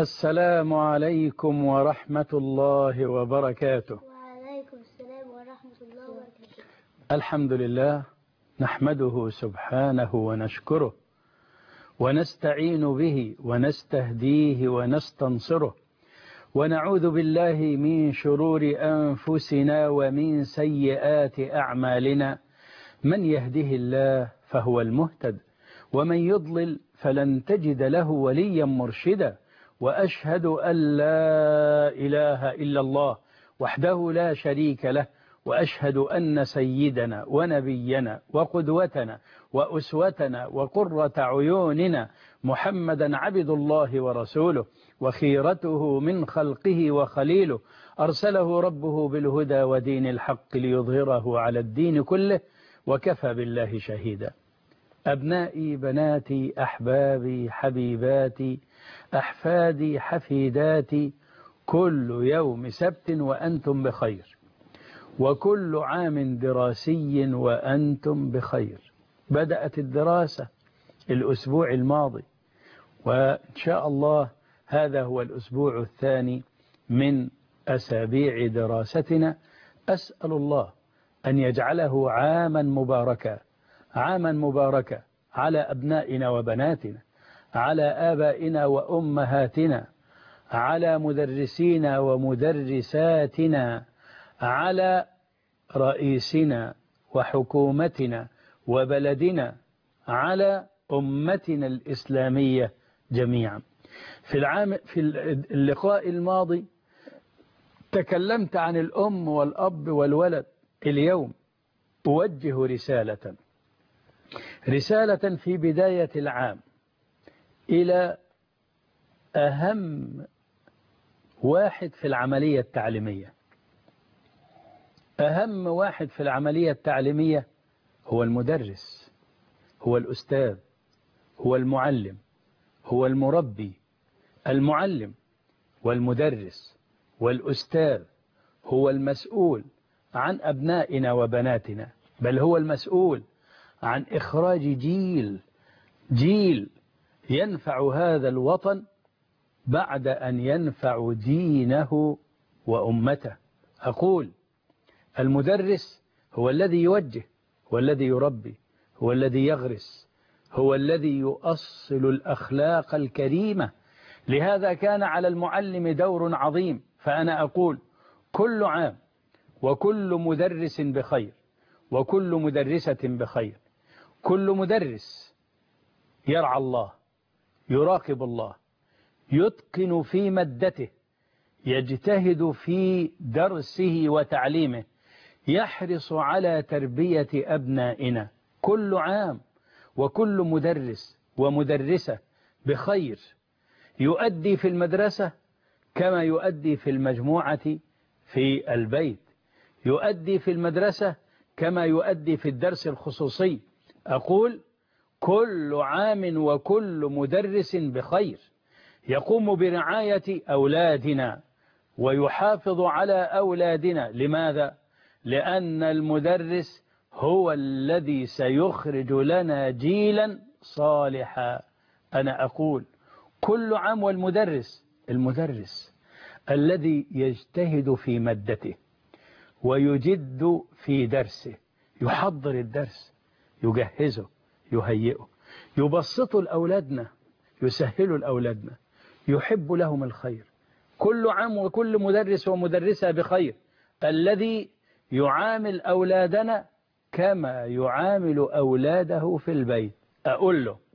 السلام عليكم ورحمة الله وبركاته وعليكم السلام ورحمة الله وبركاته الحمد لله نحمده سبحانه ونشكره ونستعين به ونستهديه ونستنصره ونعوذ بالله من شرور أنفسنا ومن سيئات أعمالنا من يهده الله فهو المهتد ومن يضلل فلن تجد له وليا مرشدا وأشهد أن لا إله إلا الله وحده لا شريك له وأشهد أن سيدنا ونبينا وقدوتنا وأسوتنا وقرة عيوننا محمدا عبد الله ورسوله وخيرته من خلقه وخليله أرسله ربه بالهدى ودين الحق ليظهره على الدين كله وكفى بالله شهيدا أبنائي بناتي أحبابي حبيباتي أحفادي حفيداتي كل يوم سبت وأنتم بخير وكل عام دراسي وأنتم بخير بدأت الدراسة الأسبوع الماضي وإن شاء الله هذا هو الأسبوع الثاني من أسابيع دراستنا أسأل الله أن يجعله عاما مباركا عاما مباركا على أبنائنا وبناتنا على آبائنا وأمهاتنا على مدرسينا ومدرساتنا على رئيسنا وحكومتنا وبلدنا على أمتنا الإسلامية جميعا في العام في اللقاء الماضي تكلمت عن الأم والأب والولد اليوم أوجه رسالة رسالة في بداية العام إلى أهم واحد في العملية التعليمية أهم واحد في العملية التعليمية هو المدرس هو الأستاذ هو المعلم هو المربي المعلم والمدرس والأستاذ هو المسؤول عن أبنائنا وبناتنا بل هو المسؤول عن إخراج جيل جيل ينفع هذا الوطن بعد أن ينفع دينه وأمته أقول المدرس هو الذي يوجه هو الذي يربي هو الذي يغرس هو الذي يؤصل الأخلاق الكريمة لهذا كان على المعلم دور عظيم فأنا أقول كل عام وكل مدرس بخير وكل مدرسة بخير كل مدرس يرعى الله يراقب الله يتقن في مدته يجتهد في درسه وتعليمه يحرص على تربية أبنائنا كل عام وكل مدرس ومدرسة بخير يؤدي في المدرسة كما يؤدي في المجموعة في البيت يؤدي في المدرسة كما يؤدي في الدرس الخصوصي أقول كل عام وكل مدرس بخير يقوم برعاية أولادنا ويحافظ على أولادنا لماذا؟ لأن المدرس هو الذي سيخرج لنا جيلا صالحا أنا أقول كل عام والمدرس المدرس الذي يجتهد في مادته ويجد في درسه يحضر الدرس يجهزه يهيئه يبسط لأولادنا يسهل لأولادنا يحب لهم الخير كل عام وكل مدرس ومدرسة بخير الذي يعامل أولادنا كما يعامل أولاده في البيت أقول له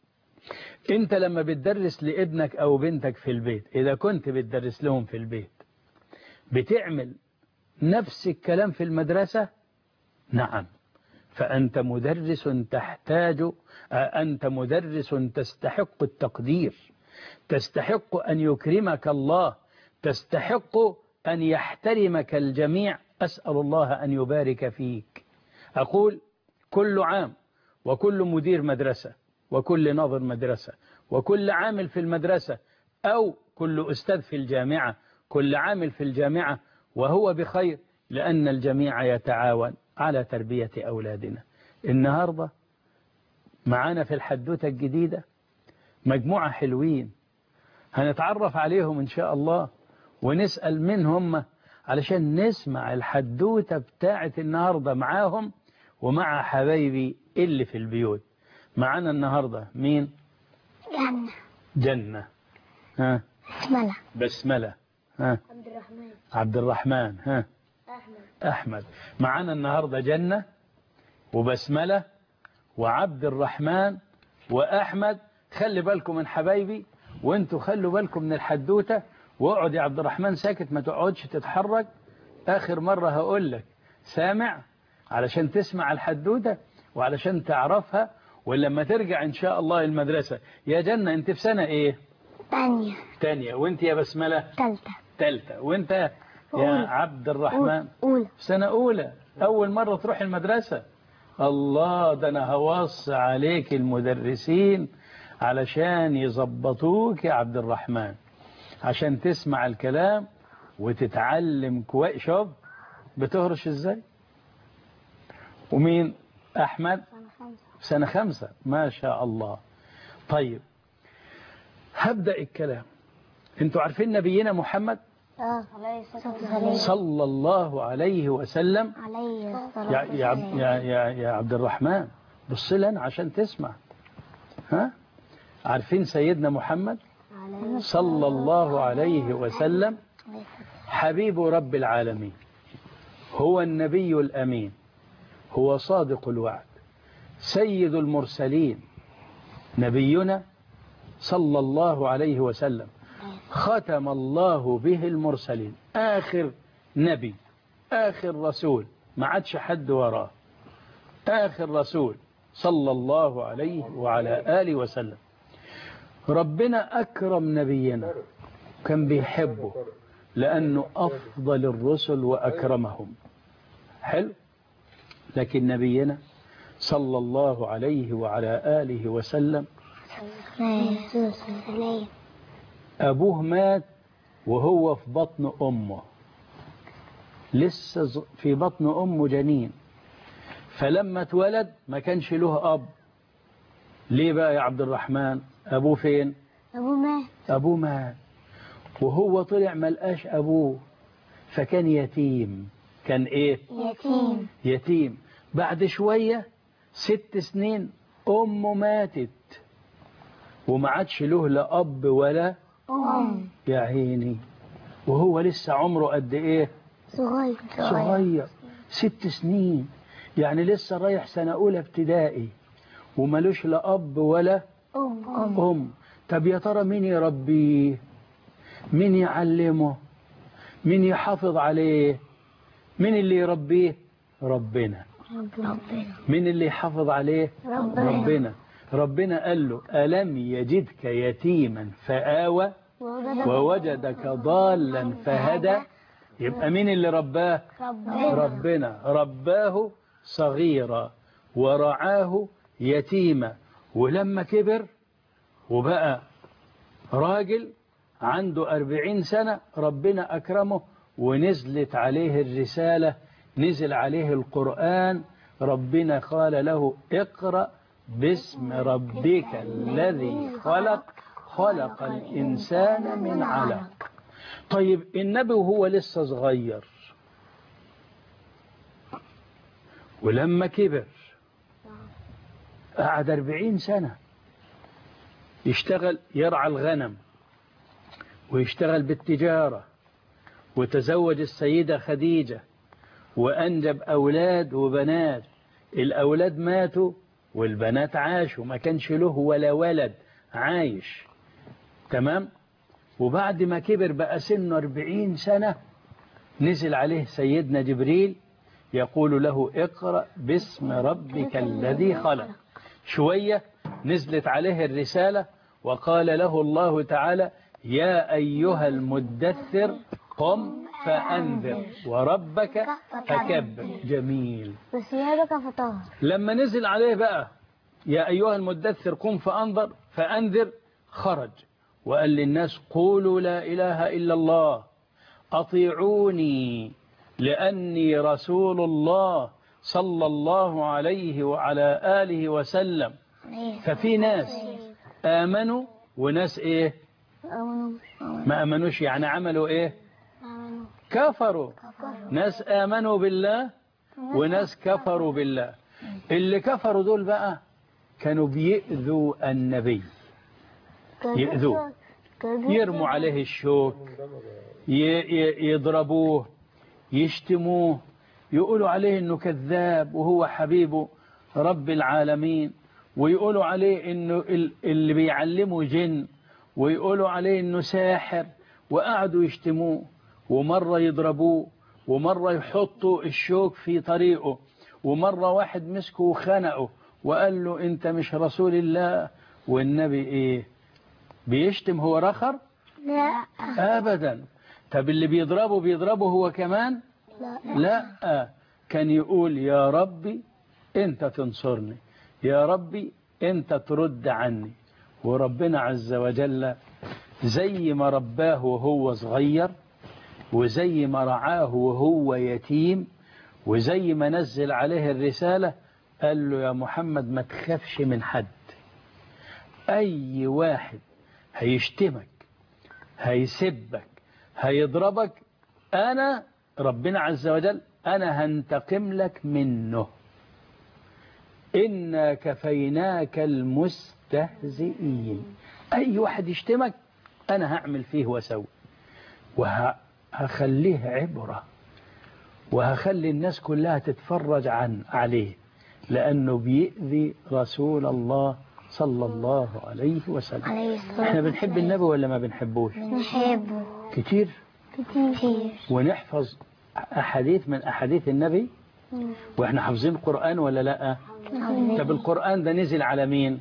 أنت لما بتدرس لابنك أو بنتك في البيت إذا كنت بتدرس لهم في البيت بتعمل نفس الكلام في المدرسة نعم فأنت مدرس تحتاج أنت مدرس تستحق التقدير تستحق أن يكرمك الله تستحق أن يحترمك الجميع أسأل الله أن يبارك فيك أقول كل عام وكل مدير مدرسة وكل ناظر مدرسة وكل عامل في المدرسة أو كل أستاذ في الجامعة كل عامل في الجامعة وهو بخير لأن الجميع يتعاون على تربية أولادنا النهاردة معانا في الحدوتة الجديدة مجموعة حلوين هنتعرف عليهم إن شاء الله ونسأل من هم علشان نسمع الحدوتة بتاعة النهاردة معاهم ومع حبايبي اللي في البيوت معانا النهاردة مين جنة جنة ها بسملة بسملة ها عبد الرحمن عبد الرحمن ها أحمد أحمد معانا النهاردة جنة وبسملة وعبد الرحمن وأحمد خلي بالكم من حبايبي وانتوا خلوا بالكم من الحدوتة واقعد يا عبد الرحمن ساكت ما تقعدش تتحرك آخر مرة هقول لك سامع علشان تسمع الحدوتة وعلشان تعرفها ولما ترجع إن شاء الله المدرسة يا جنة انت في سنة ايه تانية تانية وانت يا بسملة تالتة تالتة وانت يا أولى. عبد الرحمن أولى سنة أولى أول مرة تروح المدرسة الله ده أنا هوصي عليك المدرسين علشان يظبطوك يا عبد الرحمن عشان تسمع الكلام وتتعلم كويس شوف بتهرش ازاي ومين أحمد سنة خمسة سنة خمسة ما شاء الله طيب هبدأ الكلام انتوا عارفين نبينا محمد اه عليه الصلاة والسلام صلى الله عليه وسلم عليه الصلاة يا يا عب- يا يا, يا عبد الرحمن بص لنا عشان تسمع ها عارفين سيدنا محمد عليه صلى الله عليه وسلم حبيب رب العالمين هو النبي الأمين هو صادق الوعد سيد المرسلين نبينا صلى الله عليه وسلم ختم الله به المرسلين آخر نبي آخر رسول ما عادش حد وراه آخر رسول صلى الله عليه وعلى آله وسلم ربنا أكرم نبينا كان بيحبه لأنه أفضل الرسل وأكرمهم حلو لكن نبينا صلى الله عليه وعلى آله وسلم عليه الصلاة والسلام أبوه مات وهو في بطن أمه لسه ز- في بطن أمه جنين فلما اتولد ما كانش له أب ليه بقى يا عبد الرحمن أبوه فين أبو مات أبوه مات وهو طلع ملقاش أبوه فكان يتيم كان إيه يتيم يتيم بعد شوية ست سنين أمه ماتت وما عادش له لا أب ولا أم يا عيني وهو لسه عمره قد إيه صغير صغير ست سنين يعني لسه رايح سنة أولى ابتدائي وملوش لا أب ولا أم أم أم طب يا ترى مين يربيه مين يعلمه مين يحافظ عليه مين اللي يربيه ربنا ربنا مين اللي يحافظ عليه ربنا. ربنا ربنا قال له ألم يجدك يتيما فآوى ووجدك ضالا فهدى يبقى مين اللي رباه ربنا ربنا رباه صغيرا ورعاه يتيما ولما كبر وبقى راجل عنده أربعين سنة ربنا أكرمه ونزلت عليه الرسالة نزل عليه القرآن ربنا قال له اقرأ باسم ربك الذي خلق خلق الإنسان من علق طيب النبي وهو لسه صغير ولما كبر قعد أربعين سنة يشتغل يرعى الغنم ويشتغل بالتجارة وتزوج السيدة خديجة وأنجب أولاد وبنات الأولاد ماتوا والبنات عاشوا ما كانش له ولا ولد عايش تمام وبعد ما كبر بقى سنه أربعين سنة نزل عليه سيدنا جبريل يقول له اقرأ باسم ربك الذي خلق شوية نزلت عليه الرسالة وقال له الله تعالى يا أيها المدثر قم فأنذر وربك فكبر جميل وثيابك فطهر لما نزل عليه بقى يا أيها المدثر قم فأنذر فأنذر خرج وقال للناس قولوا لا إله إلا الله أطيعوني لأني رسول الله صلى الله عليه وعلى آله وسلم ففي ناس آمنوا وناس إيه آمنوا ما امنوش يعني عملوا ايه آمنوا كفروا ناس امنوا بالله وناس كفروا بالله اللي كفروا دول بقى كانوا بيؤذوا النبي يؤذوه. يرموا عليه الشوك ي- ي- يضربوه يشتموه يقولوا عليه انه كذاب وهو حبيبه رب العالمين ويقولوا عليه انه ال- اللي بيعلمه جن ويقولوا عليه انه ساحر وقعدوا يشتموه ومرة يضربوه ومرة يحطوا الشوك في طريقه ومرة واحد مسكه وخنقه وقال له انت مش رسول الله والنبي ايه بيشتم هو رخر لا ابدا طب اللي بيضربه بيضربه هو كمان لا لا كان يقول يا ربي انت تنصرني يا ربي انت ترد عني وربنا عز وجل زي ما رباه وهو صغير وزي ما رعاه وهو يتيم وزي ما نزل عليه الرسالة قال له يا محمد ما تخافش من حد أي واحد هيشتمك هيسبك هيضربك أنا ربنا عز وجل أنا هنتقم لك منه إنا كفيناك المستهزئين أي واحد يشتمك أنا هعمل فيه وسوي وهخليه عبرة وهخلي الناس كلها تتفرج عن عليه لأنه بيأذي رسول الله صلى الله عليه وسلم عليه الصلاة احنا بنحب النبي ولا ما بنحبوش نحبه كتير كتير ونحفظ أحاديث من أحاديث النبي وإحنا حافظين القرآن ولا لا طب القرآن ده نزل على مين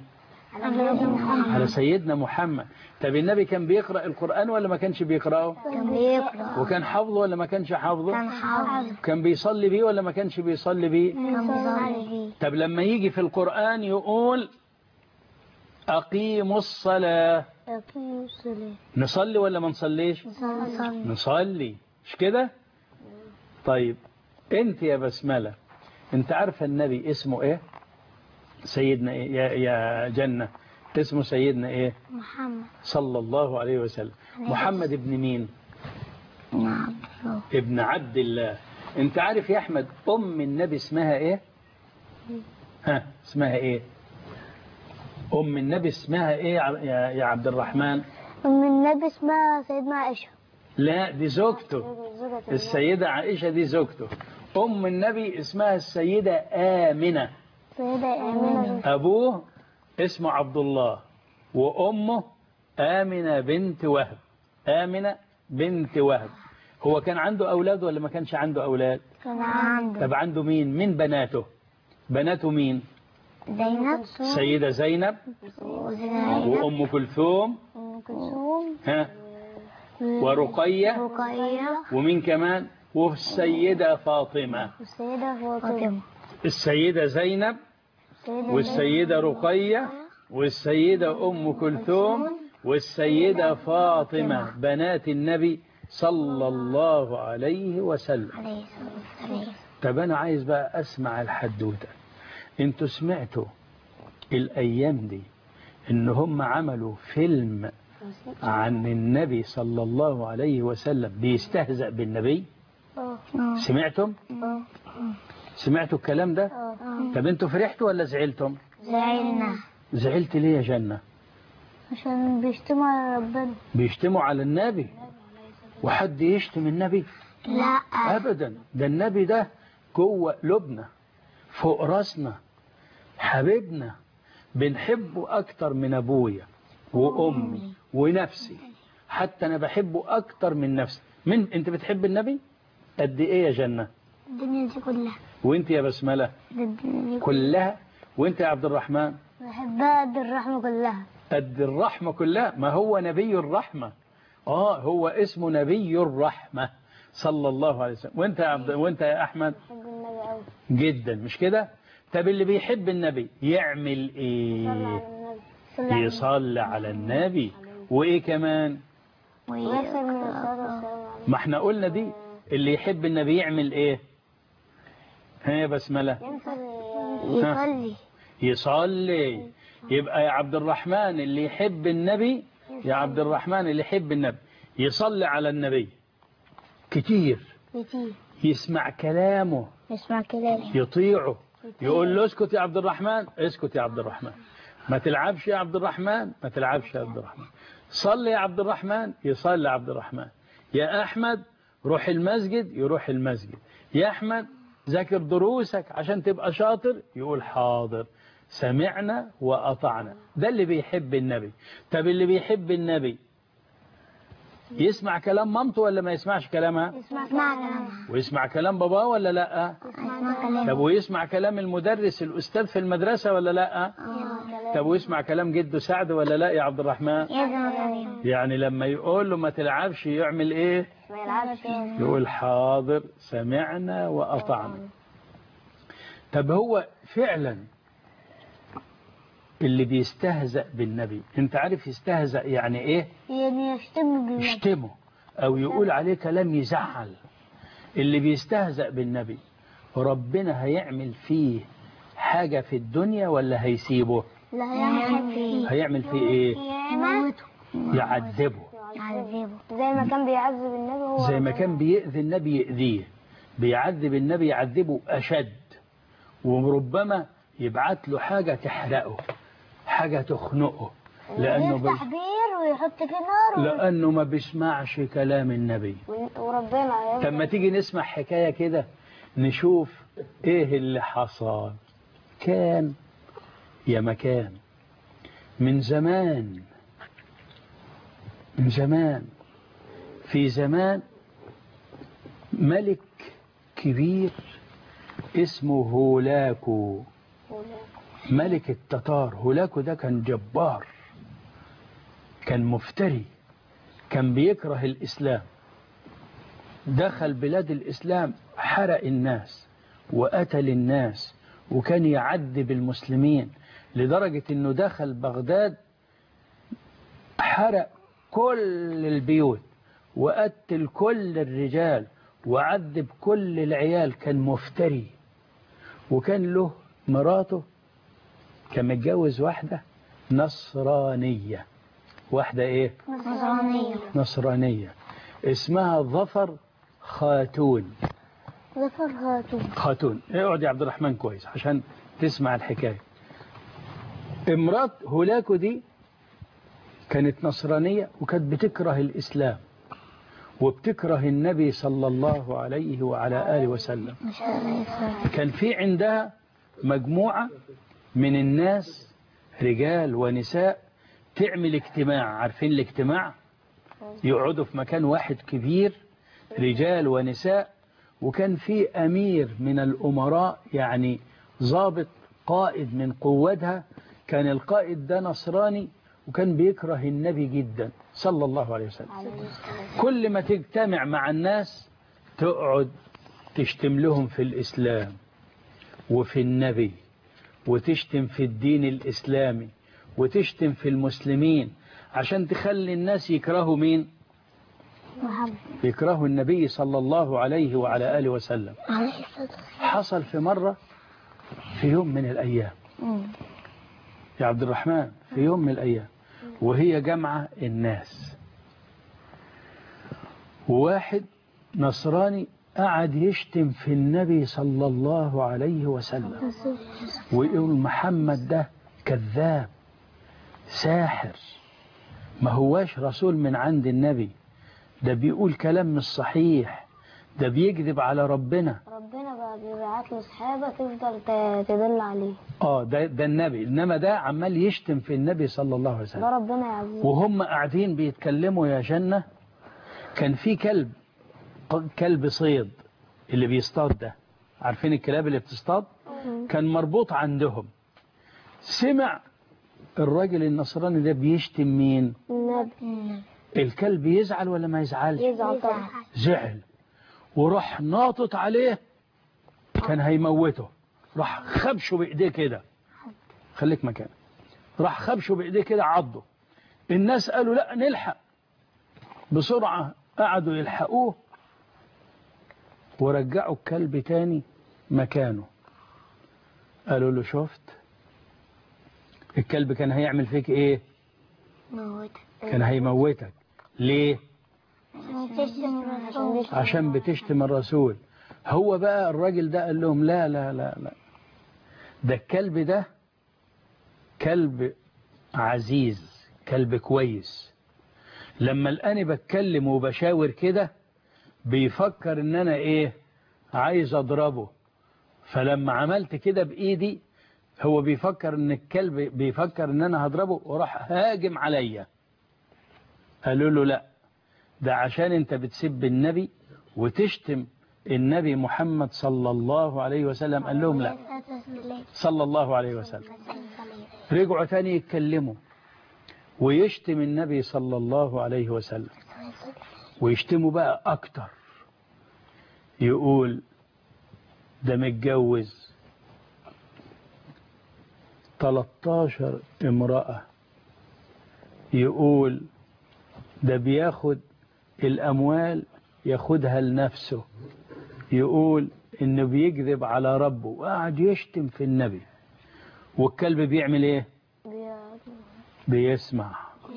على سيدنا محمد طب النبي كان بيقرأ القرآن ولا ما كانش بيقرأه كان بيقرأ وكان حافظه ولا ما كانش حافظه كان حافظ كان بيصلي بيه ولا ما كانش بيصلي بيه كان بيصلي طب لما يجي في القرآن يقول أقيموا الصلاة يقيم الصلاة نصلي ولا ما نصليش نصلي نصلي مش كده طيب انت يا بسملة انت عارفة النبي اسمه ايه سيدنا ايه يا, يا جنة اسمه سيدنا ايه محمد صلى الله عليه وسلم محمد ابن مين نعم ابن عبد الله انت عارف يا احمد ام النبي اسمها ايه ها اسمها ايه ام النبي اسمها ايه يا يا عبد الرحمن أم النبي اسمها سيدنا عائشة لا دي زوجته السيدة عائشة دي زوجته أم النبي اسمها السيدة آمنة سيدة آمنة أبوه اسمه عبد الله وأمه آمنة بنت وهب آمنة بنت وهب هو كان عنده أولاد ولا ما كانش عنده أولاد كان عنده طب عنده مين من بناته بناته مين زينب السيدة زينب وزينب وأم كلثوم أم كلثوم ها ورقية رقية ومين كمان والسيدة فاطمة والسيدة فاطمة السيدة زينب السيدة والسيدة رقية والسيدة أم كلثوم والسيدة فاطمة بنات النبي صلى الله عليه وسلم عليه الصلاة والسلام طب أنا عايز بقى أسمع الحدوتة انتوا سمعتوا الأيام دي إن هم عملوا فيلم عن النبي صلى الله عليه وسلم بيستهزأ بالنبي سمعتم سمعتوا الكلام ده طب انتوا فرحتوا ولا زعلتم زعلنا زعلت ليه يا جنة عشان بيشتموا على ربنا بيشتموا على النبي وحد يشتم النبي لا ابدا ده النبي ده جوه قلوبنا فوق راسنا حبيبنا بنحبه اكتر من ابويا وامي ونفسي حتى انا بحبه اكتر من نفسي من انت بتحب النبي قد ايه يا جنة الدنيا دي كلها وانت يا بسملة ده الدنيا دي كلها وانت يا عبد الرحمن بحبها قد الرحمة كلها قد الرحمة كلها ما هو نبي الرحمة اه هو اسمه نبي الرحمة صلى الله عليه وسلم وانت يا عبد وانت يا احمد بحب النبي قوي جدا مش كده طب اللي بيحب النبي يعمل ايه يصلي على النبي وايه كمان ويكثر من الصلاة والسلام عليه ما احنا قلنا دي اللي يحب النبي يعمل ايه ها يا بسملة يصلي يصلي يبقى يا عبد الرحمن اللي يحب النبي يا عبد الرحمن اللي يحب النبي يصلي على النبي كتير كتير يسمع كلامه اسمع كلامي يطيعه يقول له اسكت يا عبد الرحمن اسكت يا عبد الرحمن ما تلعبش يا عبد الرحمن ما تلعبش يا عبد الرحمن صلي يا عبد الرحمن يصلي عبد الرحمن يا أحمد روح المسجد يروح المسجد يا أحمد ذاكر دروسك عشان تبقى شاطر يقول حاضر سمعنا وأطعنا ده اللي بيحب النبي طب اللي بيحب النبي يسمع كلام مامته ولا ما يسمعش كلامها اسمع كلامي ويسمع كلام باباه ولا لا اسمع كلامي طب ويسمع كلام المدرس الأستاذ في المدرسة ولا لا طب ويسمع كلام جده سعد ولا لا يا عبد الرحمن يزن يعني لما يقول له ما تلعبش يعمل ايه ما يلعبش يقول حاضر سمعنا وأطعنا طب هو فعلا اللي بيستهزأ بالنبي انت عارف يستهزأ يعني ايه يعني يشتم بالنبي يشتمه او يقول عليه كلام يزعل اللي بيستهزأ بالنبي ربنا هيعمل فيه حاجة في الدنيا ولا هيسيبه لا هيعمل فيه هيعمل فيه ايه يموته يعذبه يعذبه زي ما كان بيعذب النبي هو زي ما كان بيأذي النبي يأذيه بيعذب النبي يعذبه أشد وربما يبعت له حاجة تحرقه حاجة تخنقه لأنه بي... يفتح بير ويحط فيه نار لأنه ما بيسمعش كلام النبي وربنا طب ما تيجي نسمع حكاية كده نشوف ايه اللي حصل كان يا مكان من زمان من زمان في زمان ملك كبير اسمه هولاكو ملك التتار هولاكو ده كان جبار كان مفتري كان بيكره الإسلام دخل بلاد الإسلام حرق الناس وقتل الناس وكان يعذب المسلمين لدرجة أنه دخل بغداد حرق كل البيوت وقتل كل الرجال وعذب كل العيال كان مفتري وكان له مراته كان متجوز واحدة نصرانية واحدة ايه نصرانية نصرانية اسمها ظفر خاتون ظفر هاتون خاتون اقعد يا عبد الرحمن كويس عشان تسمع الحكاية امرات هولاكو دي كانت نصرانية وكانت بتكره الإسلام وبتكره النبي صلى الله عليه وعلى آله وسلم مش عارف كان في عندها مجموعة من الناس رجال ونساء تعمل اجتماع عارفين الاجتماع يقعدوا في مكان واحد كبير رجال ونساء وكان في أمير من الأمراء يعني ضابط قائد من قوتها كان القائد ده نصراني وكان بيكره النبي جدا صلى الله عليه وسلم كل ما تجتمع مع الناس تقعد تشتم لهم في الإسلام وفي النبي وتشتم في الدين الإسلامي وتشتم في المسلمين عشان تخلي الناس يكرهوا مين محمد يكرهوا النبي صلى الله عليه وعلى آله وسلم عليه الصلاة والسلام حصل في مرة في يوم من الأيام يا عبد الرحمن في يوم من الأيام وهي جمع الناس وواحد نصراني قعد يشتم في النبي صلى الله عليه وسلم ويقول محمد ده كذاب ساحر ما هواش رسول من عند النبي ده بيقول كلام مش صحيح ده بيكذب على ربنا ربنا بقى بيبعت له صحابة تفضل ت- تدل عليه اه ده, ده النبي انما ده عمال يشتم في النبي صلى الله عليه ده وسلم ربنا يعزيه وهم قاعدين بيتكلموا يا جنة كان في كلب كلب صيد اللي بيصطاد ده عارفين الكلاب اللي بتصطاد كان مربوط عندهم سمع الراجل النصراني ده بيشتم مين النبي الكلب يزعل ولا ما يزعلش يزعل طبعا زعل وراح ناطط عليه كان هيموته راح خبشه بايديه كده خليك مكانك راح خبشه بايديه كده عضه الناس قالوا لا نلحق بسرعة قعدوا يلحقوه ورجعوا الكلب تاني مكانه قالوا له شفت الكلب كان هيعمل فيك ايه موتك كان هيموتك ليه تشتم الرسول عشان بتشتم الرسول هو بقى الراجل ده قال لهم لا لا لا لا ده الكلب ده كلب عزيز كلب كويس لما الاني بتكلم وبشاور كده بيفكر ان انا ايه عايز اضربه فلما عملت كده بايدي هو بيفكر ان الكلب بيفكر ان انا هضربه وراح هاجم عليا قالوا له لا ده عشان انت بتسب النبي وتشتم النبي محمد صلى الله عليه وسلم قال لهم لا صلى الله عليه وسلم رجعوا تاني يتكلموا ويشتم النبي صلى الله عليه وسلم ويشتموا بقى أكتر يقول ده متجوز 13 امرأة يقول ده بياخد الأموال ياخدها لنفسه يقول إنه بيكذب على ربه وقاعد يشتم في النبي والكلب بيعمل إيه بيسمع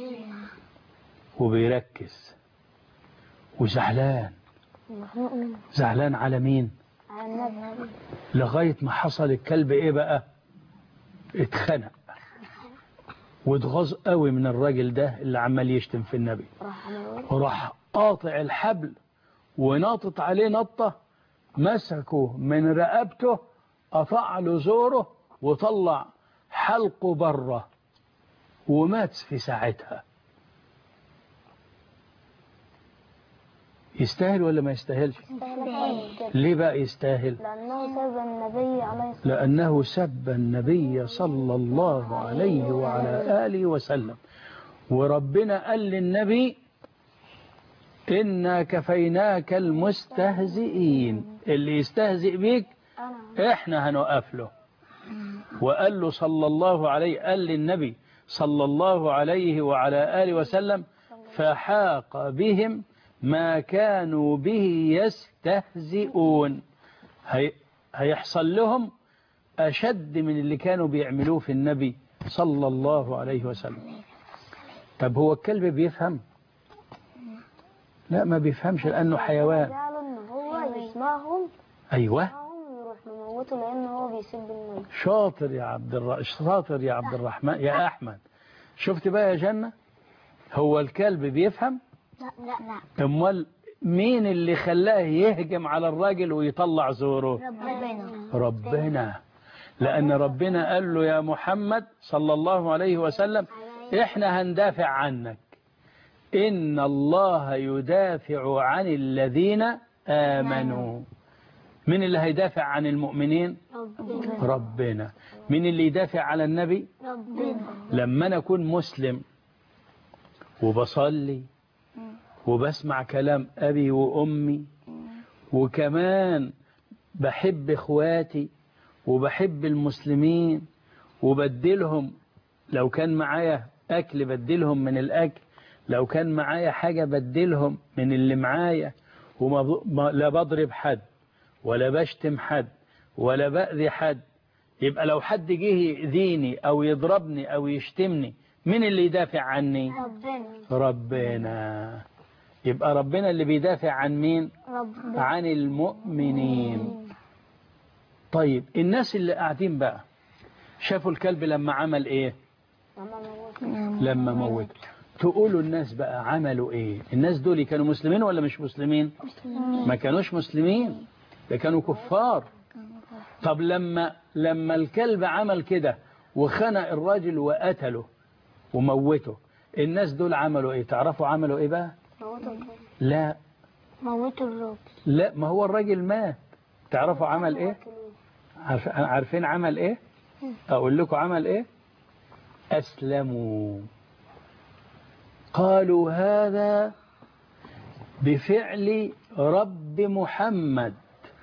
وبيركز وزعلان زعلان على مين لغاية ما حصل الكلب ايه بقى اتخنق واتغاظ قوي من الراجل ده اللي عمال يشتم في النبي وراح قاطع الحبل وناطط عليه نطة مسكه من رقبته قطع له زوره وطلع حلقه بره ومات في ساعتها يستاهل ولا ما يستاهلش ليه بقى يستاهل لأنه سب النبي عليه الصلاة لأنه سب النبي صلى الله عليه وعلى آله وسلم وربنا قال للنبي إنا كفيناك المستهزئين اللي يستهزئ بيك أنا إحنا هنوقف له وقال له صلى الله عليه قال للنبي صلى الله عليه وعلى آله وسلم فحاق بهم ما كانوا به يستهزئون هي هيحصل لهم أشد من اللي كانوا بيعملوه في النبي صلى الله عليه وسلم طب هو الكلب بيفهم لا ما بيفهمش لأنه حيوان جعلوا إن هو يسمعهم أيوة يسمعهم ويروح مموته لأن هو بيسب النبي شاطر يا عبد الر... شاطر يا عبد الرحمن يا أحمد شفت بقى يا جنة هو الكلب بيفهم لا لا لا امال مين اللي خلاه يهجم على الراجل ويطلع زوره ربنا ربنا لأن ربنا قال له يا محمد صلى الله عليه وسلم إحنا هندافع عنك إن الله يدافع عن الذين آمنوا من اللي هيدافع عن المؤمنين ربنا ربنا من اللي يدافع على النبي ربنا لما أنا أكون مسلم وبصلي وبسمع كلام أبي وأمي وكمان بحب إخواتي وبحب المسلمين وبدلهم لو كان معايا أكل بدلهم من الأكل لو كان معايا حاجة بدلهم من اللي معايا وما ب- ما- لا بضرب حد ولا بشتم حد ولا بأذي حد يبقى لو حد جه يأذيني أو يضربني أو يشتمني مين اللي يدافع عني ربنا ربنا يبقى ربنا اللي بيدافع عن مين ربنا عن المؤمنين طيب الناس اللي قاعدين بقى شافوا الكلب لما عمل ايه لما موت تقولوا الناس بقى عملوا ايه الناس دول كانوا مسلمين ولا مش مسلمين ما كانوش مسلمين ده كانوا كفار طب لما لما الكلب عمل كده وخنق الراجل وقتله وموته الناس دول عملوا ايه تعرفوا عملوا ايه بقى موتوا لا موتوا الراجل لا ما هو الراجل مات تعرفوا عمل ايه عارف- عارفين عمل ايه اقول لكم عمل ايه اسلموا قالوا هذا بفعل رب محمد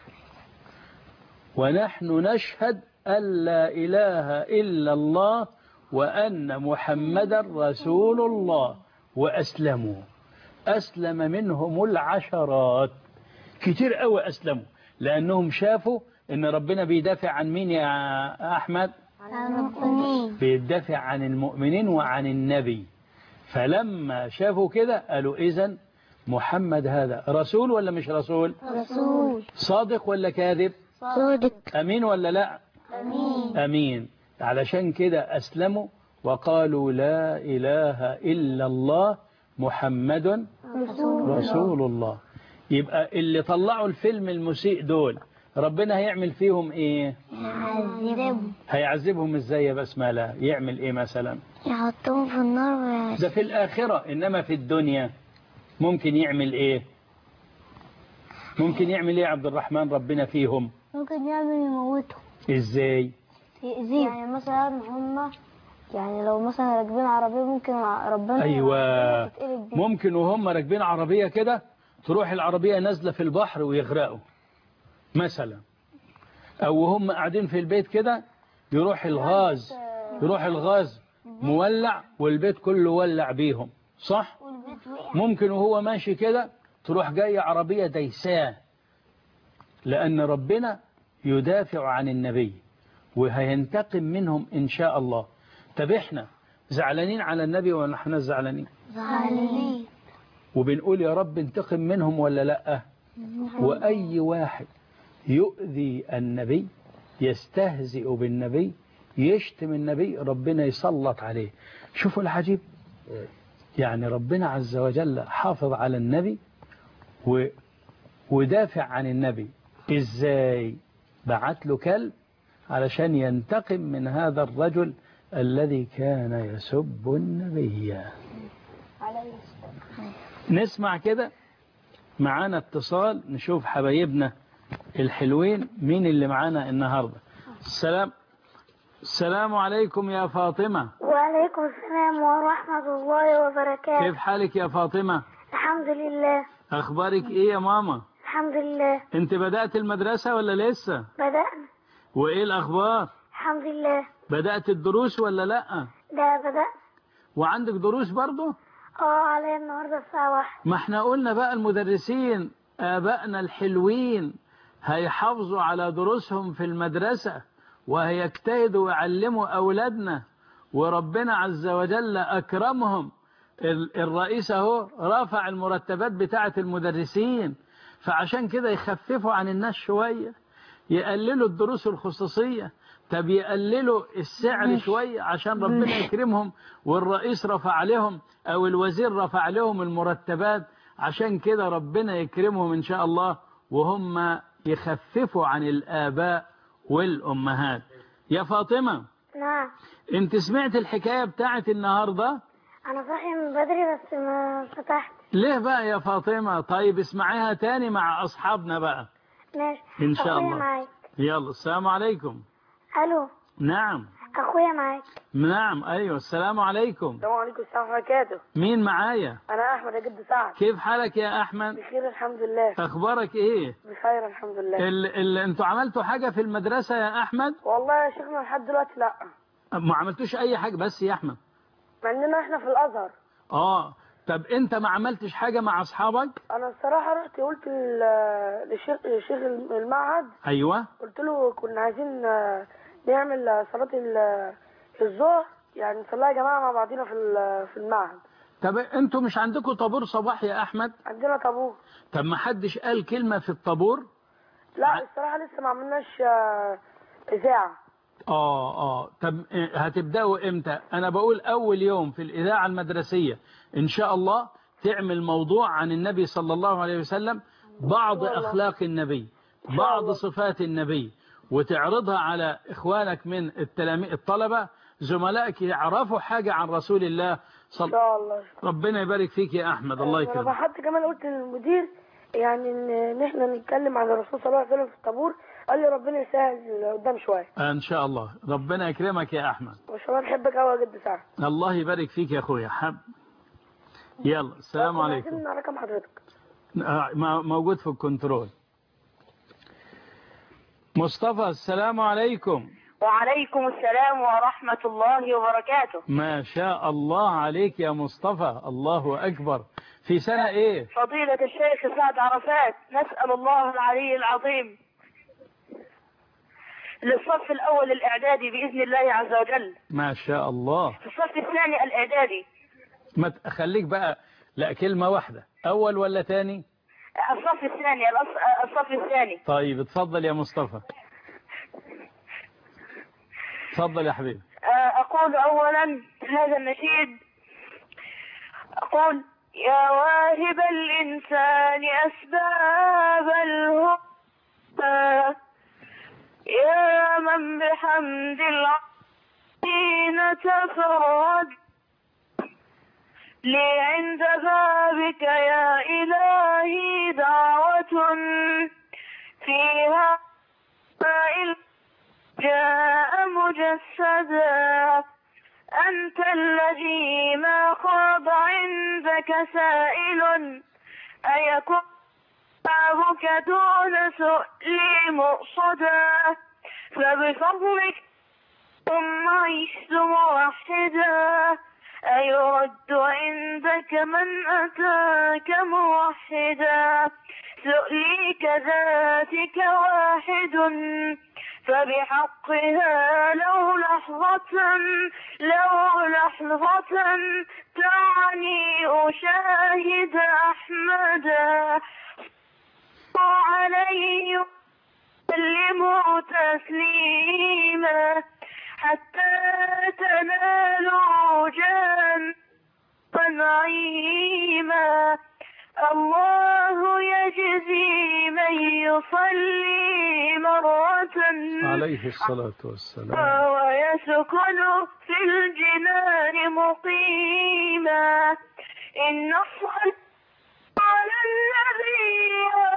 ونحن نشهد أن لا إله إلا الله وأن محمدا رسول الله وأسلموا أسلم منهم العشرات كتير قوي أسلموا لأنهم شافوا إن ربنا بيدافع عن مين يا أحمد المؤمنين بيدافع عن المؤمنين وعن النبي فلما شافوا كده قالوا إذا محمد هذا رسول ولا مش رسول رسول صادق ولا كاذب صادق أمين ولا لا أمين أمين علشان كده أسلموا وقالوا لا إله إلا الله محمد رسول رسول الله يبقى اللي طلعوا الفيلم المسيء دول ربنا هيعمل فيهم ايه يعذبهم هيعذبهم ازاي يا بسملة يعمل ايه مثلا يحطهم في النار ده في الآخرة إنما في الدنيا ممكن يعمل ايه ممكن يعمل ايه يا عبد الرحمن ربنا فيهم ممكن يعمل يموتهم ازاي يأذيهم يعني مثلا هم يعني لو مثلا راكبين عربية ممكن ربنا ايوه تتقلب بيهم. ممكن وهم راكبين عربية كده تروح العربية نازلة في البحر ويغرقوا مثلا او وهم قاعدين في البيت كده يروح الغاز يروح الغاز مولع والبيت كله ولع بيهم صح والبيت وقع ممكن وهو ماشي كده تروح جاية عربية ديساه لأن ربنا يدافع عن النبي وهينتقم منهم إن شاء الله طب إحنا زعلانين على النبي ولا احنا زعلانين زعلانين وبنقول يا رب انتقم منهم ولا لأ وأي واحد يؤذي النبي يستهزئ بالنبي يشتم النبي ربنا يسلط عليه شوفوا العجيب يعني ربنا عز وجل حافظ على النبي و ودافع عن النبي ازاي بعت له كلب علشان ينتقم من هذا الرجل الذي كان يسب النبي عليه نسمع كده معانا اتصال نشوف حبايبنا الحلوين مين اللي معانا النهاردة السلام السلام عليكم يا فاطمة وعليكم السلام ورحمة الله وبركاته كيف حالك يا فاطمة الحمد لله أخبارك إيه يا ماما الحمد لله أنت بدأت المدرسة ولا لسه بدأنا وإيه الأخبار الحمد لله بدأت الدروس ولا لأ ده بدأنا وعندك دروس برضه اه عليا النهاردة الساعة واحدة ما احنا قلنا بقى المدرسين آبائنا الحلوين هيحافظوا على دروسهم في المدرسة وهيجتهدوا ويعلموا أولادنا وربنا عز وجل أكرمهم ال- الرئيس اهو رافع المرتبات بتاعة المدرسين فعشان كده يخففوا عن الناس شوية يقللوا الدروس الخصوصية طب يقللوا السعر شوية عشان ربنا يكرمهم والرئيس رفع لهم أو الوزير رفع لهم المرتبات عشان كده ربنا يكرمهم إن شاء الله وهم يخففوا عن الآباء والأمهات يا فاطمة نعم انت سمعت الحكاية بتاعت النهاردة أنا صاحي من بدري بس ما فتحت ليه بقى يا فاطمة طيب اسمعيها تاني مع أصحابنا بقى ماشي إن شاء أخويا الله. معاك يلا السلام عليكم ألو نعم أخويا معاك نعم أيوة السلام عليكم السلام عليكم السلام وبركاته مين معايا انا احمد يا جد سعد كيف حالك يا أحمد بخير الحمد لله أخبارك إيه بخير الحمد لله ال ال انتوا عملتوا حاجة في المدرسة يا أحمد والله يا شيخنا لحد دلوقتي لا ما عملتوش أي حاجة بس يا أحمد مع اننا احنا في الازهر آه طب أنت ما عملتش حاجة مع أصحابك انا الصراحه رحت قلت ل- للشيخ لشيخ المعهد أيوة قلت له كنا عايزين آه، نعمل آه، صلاه ال- الظهر يعني نصليها يا جماعه مع بعضينا في ال- في المعهد طب أنتوا مش عندكم طابور صباح يا أحمد عندنا طابور طب ما حدش قال كلمة في الطابور لا الصراحه لسه ما عملناش آه، اذاعه آه آه طب إيه، هتبدأوا إمتى أنا بقول أول يوم في الإذاعة المدرسية إن شاء الله تعمل موضوع عن النبي صلى الله عليه وسلم بعض أخلاق النبي بعض صفات النبي وتعرضها على إخوانك من التلاميذ الطلبة زملائك يعرفوا حاجة عن رسول الله ان صل... شاء الله ربنا يبارك فيك يا أحمد الله انا يكرمك حتى كمان قلت للمدير يعني ان إن احنا نتكلم عن الرسول صلى الله عليه وسلم في الطابور قال لي ربنا يسهل قدام شويه إن شاء الله ربنا يكرمك يا أحمد ما شاء الله بحبك قوي يا جد سعد الله يبارك فيك يا أخويا حب يلا السلام كنا عليكم عايزين رقم حضرتك آه، مو- موجود في الكنترول مصطفى السلام عليكم وعليكم السلام ورحمة الله وبركاته ما شاء الله عليك يا مصطفى الله أكبر في سنة إيه فضيلة الشيخ سعد عرفات نسأل الله العلي العظيم للصف الأول الإعدادي بإذن الله عز وجل ما شاء الله في الصف الثاني الإعدادي ما تخليك بقى لا كلمة واحدة أول ولا تاني الصف الثاني الأص- الصف الثاني طيب اتفضل يا مصطفى اتفضل يا حبيبي آه، أقول أولا هذا النشيد أقول يا واهب الإنسان أسباب الهدى يا من بحمد العالمين تفرد لي عند بابك يا إلهي دعوة فيها جاء مجسدا أنت الذي ما خاب عندك سائل أيكون بابك دون سؤلي مقصدا فبفضلك ثم عشت موحدا أيرد عندك من أتاك موحدا سؤلي كذاتك واحد فبحقها لو لحظة لو لحظة تعني أشاهد أحمدا عليه سلم تسليما حتى تنالوا جنة نعيما الله يجزي من يصلي مرة عليه الصلاة والسلام ويسكن في الجنان مقيما إن الصلاة على النبي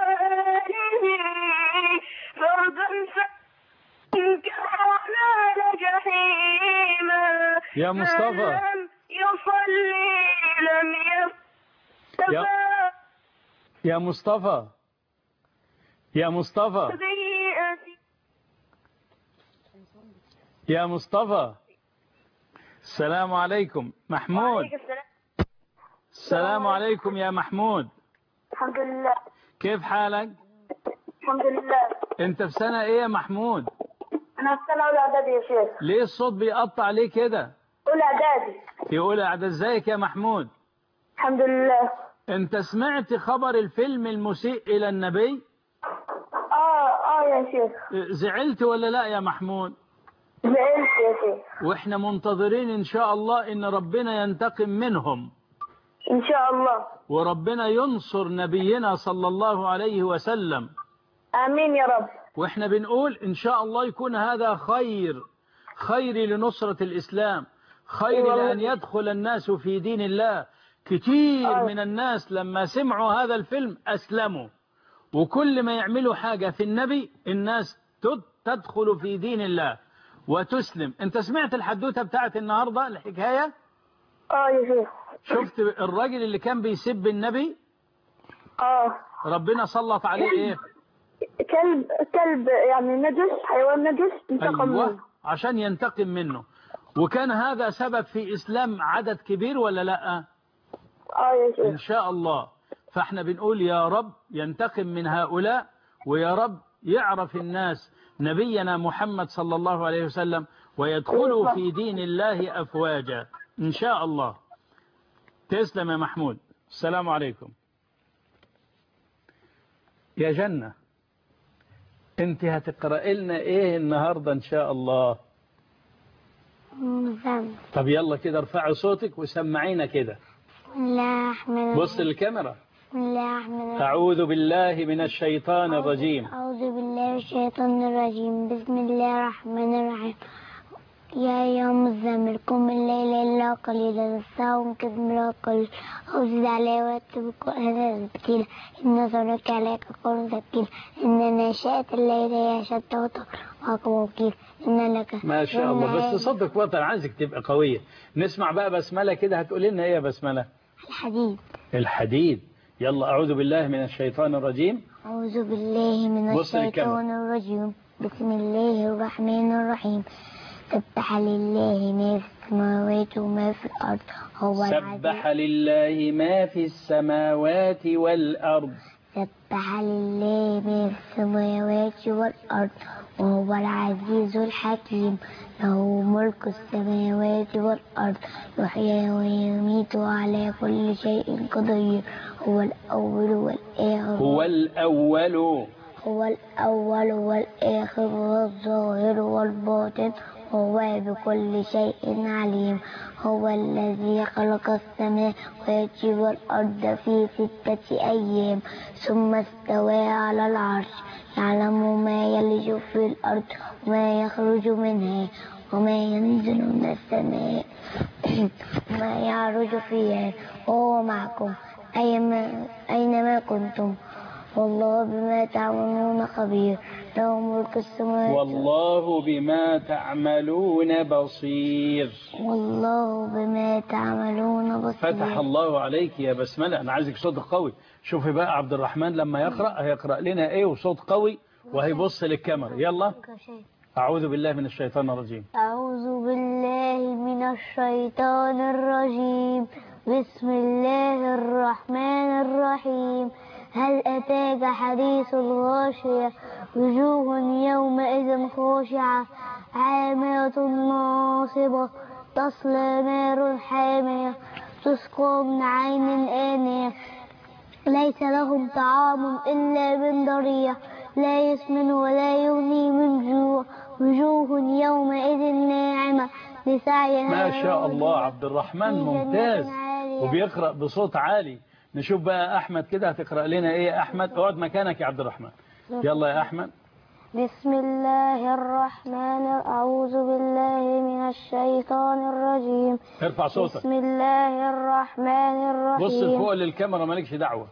وآله فردا فانكرنا جحيما يا مصطفى. من لم يصلي لم يا- يفتى يا مصطفى يا مصطفى بيئة يا مصطفى السلام عليكم محمود عليك السلام السلام عليكم يا محمود الحمد لله كيف حالك الحمد لله انت في سنة ايه يا محمود انا في سنه اولى اعدادي يا شيخ ليه الصوت بيقطع ليه كده اولى اعدادي يقول قاعد ازيك يا محمود الحمد لله انت سمعت خبر الفيلم المسيء الى النبي اه اه يا شيخ زعلت ولا لا يا محمود زعلت يا شيخ واحنا منتظرين ان شاء الله ان ربنا ينتقم منهم ان شاء الله وربنا ينصر نبينا صلى الله عليه وسلم امين يا رب واحنا بنقول ان شاء الله يكون هذا خير خير لنصرة الاسلام خير أيوة. لان يدخل الناس في دين الله كتير أيوة. من الناس لما سمعوا هذا الفيلم اسلموا وكل ما يعملوا حاجة في النبي الناس تد- تدخل في دين الله وتسلم انت سمعت الحدوتة بتاعت النهاردة الحكاية اه يا شيخ شفت الراجل اللي كان بيسب النبي اه ربنا سلط عليه ايه كلب كلب يعني نجس حيوان نجس انتقم أيوة منه عشان ينتقم منه وكان هذا سبب في إسلام عدد كبير ولا لا اه يا إن شيخ شاء الله فاحنا بنقول يا رب ينتقم من هؤلاء ويا رب يعرف الناس نبينا محمد صلى الله عليه وسلم ويدخلوا في دين الله أفواجا إن شاء الله تسلم يا محمود السلام عليكم يا جنة انت هتقرأ لنا ايه النهاردة ان شاء الله مزمل طب يلا كده ارفعي صوتك وسمعينا كده بسم الله الرحمن بص الرحيم للكاميرا بسم الله الرحمن الرحيم أعوذ بالله من الشيطان الرجيم أعوذ بالله من الشيطان الرجيم بسم الله الرحمن الرحيم يا أيها المزمل قم الليل إلا قليلا نصفه انقذ منه قليلا أو زد عليه واتب القرآن ترتيلا إن سنلقي عليك قولا ثقيلا إن ناشئة الليل هي أشد وطئا وأقوى وقيلا إن لك ما شاء الله بس صدق وطن عايزك تبقى قوية نسمع بقى بسملة كده هتقول لنا ايه يا بسملة الحديد الحديد يلا أعوذ بالله من الشيطان الرجيم أعوذ بالله من بص الكاميرا. الشيطان الرجيم بسم الله الرحمن الرحيم سبح لله ما في السماوات وما في الأرض هو سبح العزيز لله ما في السماوات والأرض سبح لله ما في السماوات والأرض وهو العزيز الحكيم له ملك السماوات والأرض يحيي ويميت على كل شيء قدير هو الأول والآخر هو الأول هو الأول والآخر والظاهر والباطن وهو بكل شيء عليم هو الذي خلق السماوات والأرض في ستة أيام ثم استوى على العرش يعلم ما يلج في الأرض وما يخرج منها وما ينزل من السماء وما يعرج فيها وهو معكم أيما أينما كنتم والله بما تعملون خبير له ملك السماوات والله بما تعملون بصير والله بما تعملون بصير فتح الله عليك يا بسملة أنا عايزك صوت قوي شوفي بقى عبد الرحمن لما يقرأ هيقرأ لنا إيه وصوت قوي وهيبص للكاميرا يلا أعوذ بالله من الشيطان الرجيم أعوذ بالله من الشيطان الرجيم بسم الله الرحمن الرحيم هل أتاك حديث الغاشية وجوه يومئذ خاشعة عاملة ناصبة تصلى نار حامية تسقى من عين آنية ليس لهم طعام إلا من ضريع لا يسمن ولا يغني من جوع وجوه يومئذ ناعمة لسعيها ما شاء الله راضية. عبد الرحمن في جنات ممتاز عالية. وبيقرأ بصوت عالي نشوف بقى أحمد كده هتقرأ لنا إيه يا أحمد اقعد مكانك يا عبد الرحمن يلا يا أحمد بسم الله الرحمن أعوذ بالله من الشيطان الرجيم ارفع صوتك بسم الله الرحمن بص الرحيم لفوق للكاميرا مالكش دعوة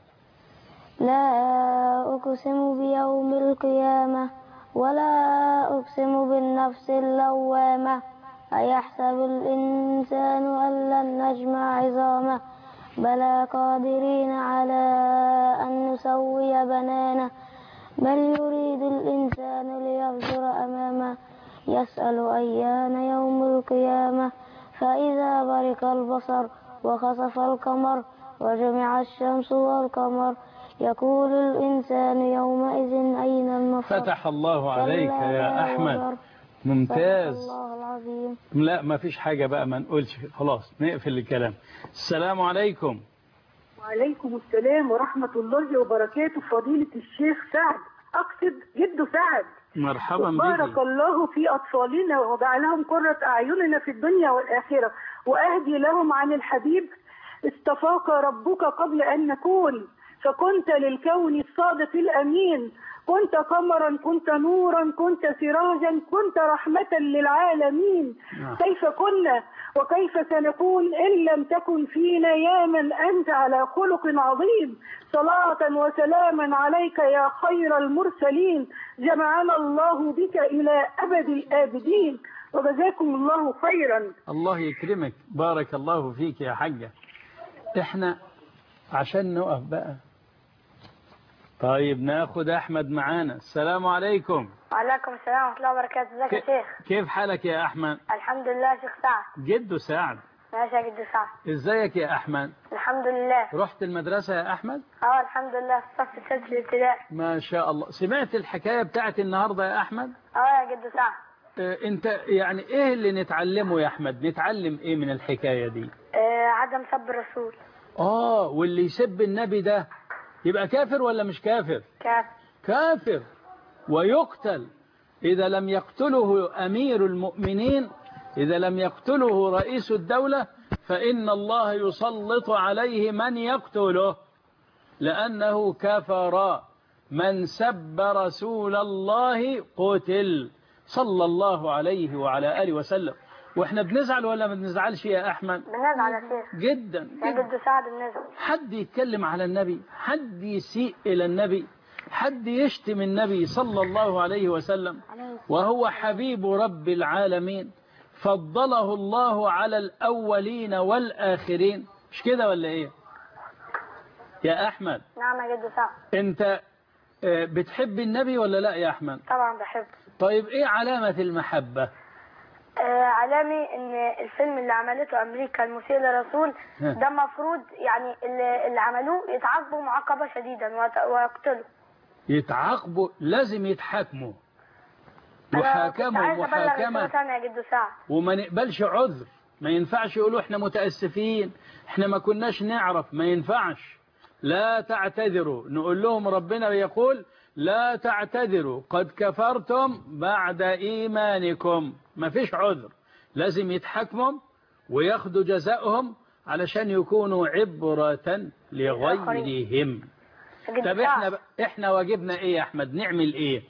لا أقسم بيوم القيامة ولا أقسم بالنفس اللوامة أيحسب الإنسان أن لن نجمع عظامه بلى قادرين على أن نسوي بنانه بل يريد الإنسان ليفجر أمامه يسأل أيان يوم القيامة فإذا برق البصر وخسف القمر وجمع الشمس والقمر يقول الإنسان يومئذ أين المفر فتح الله عليك كلا يا لا أحمد وزر. ممتاز صدق الله العظيم لا ما فيش حاجة بقى ما نقولش خلاص نقفل الكلام السلام عليكم وعليكم السلام ورحمة الله وبركاته فضيلة الشيخ سعد أقصد جده سعد مرحبا بارك بك الله في أطفالنا وجعلهم قرة أعيننا في الدنيا والآخرة وأهدي لهم عن الحبيب استفاق ربك قبل أن نكون فكنت للكون الصادق الأمين كنت قمرا كنت نورا كنت سراجا كنت رحمة للعالمين نعم. كيف كنا وكيف سنكون إن لم تكن فينا يا من أنت على خلق عظيم صلاة وسلاما عليك يا خير المرسلين جمعنا الله بك إلى أبد الآبدين وجزاكم الله خيرا الله يكرمك بارك الله فيك يا حاجة احنا عشان نقف بقى طيب ناخد احمد معانا السلام عليكم وعليكم السلام ورحمة الله وبركاته ازيك يا ك- شيخ كيف حالك يا احمد الحمد لله يا شيخ سعد جد سعد ماشي يا جد سعد ازيك يا احمد الحمد لله رحت المدرسة يا احمد اه الحمد لله في الصف السادس الابتدائي ما شاء الله سمعت الحكاية بتاعت النهاردة يا احمد اه يا جد سعد اه انت يعني ايه اللي نتعلمه يا احمد نتعلم ايه من الحكاية دي آه عدم سب الرسول اه واللي يسب النبي ده يبقى كافر ولا مش كافر كاف كافر ويقتل إذا لم يقتله أمير المؤمنين إذا لم يقتله رئيس الدولة فإن الله يسلط عليه من يقتله لأنه كفر من سب رسول الله قتل صلى الله عليه وعلى آله وسلم وإحنا بنزعل ولا ما بنزعلش يا أحمد بنزعل يا شيخ جدا يا جدا جد سعد بنزعل حد يتكلم على النبي حد يسيء إلى النبي حد يشتم النبي صلى الله عليه وسلم وهو حبيب رب العالمين فضله الله على الأولين والآخرين مش كده ولا إيه يا أحمد نعم يا جد سعد أنت آه، بتحب النبي ولا لا يا أحمد طبعا بحب طيب إيه علامة المحبة آه علامي ان الفيلم اللي عملته امريكا المسيء للرسول ها. ده المفروض يعني اللي, اللي عملوه يتعاقبوا معاقبه شديدا ويت- ويقتلوا يتعاقبوا لازم يتحاكموا أنا كنت محاكمة عايزة أبلغ رسالة محاكمة ثانية يا جدو سعد وما نقبلش عذر ما ينفعش يقولوا احنا متأسفين احنا ما كناش نعرف ما ينفعش لا تعتذروا نقول لهم ربنا يقول لا تعتذروا قد كفرتم بعد إيمانكم ما فيش عذر لازم يتحكموا وياخدوا جزاءهم علشان يكونوا عبرة لغيرهم يا جدو طب احنا سعد ب... احنا واجبنا ايه يا احمد نعمل ايه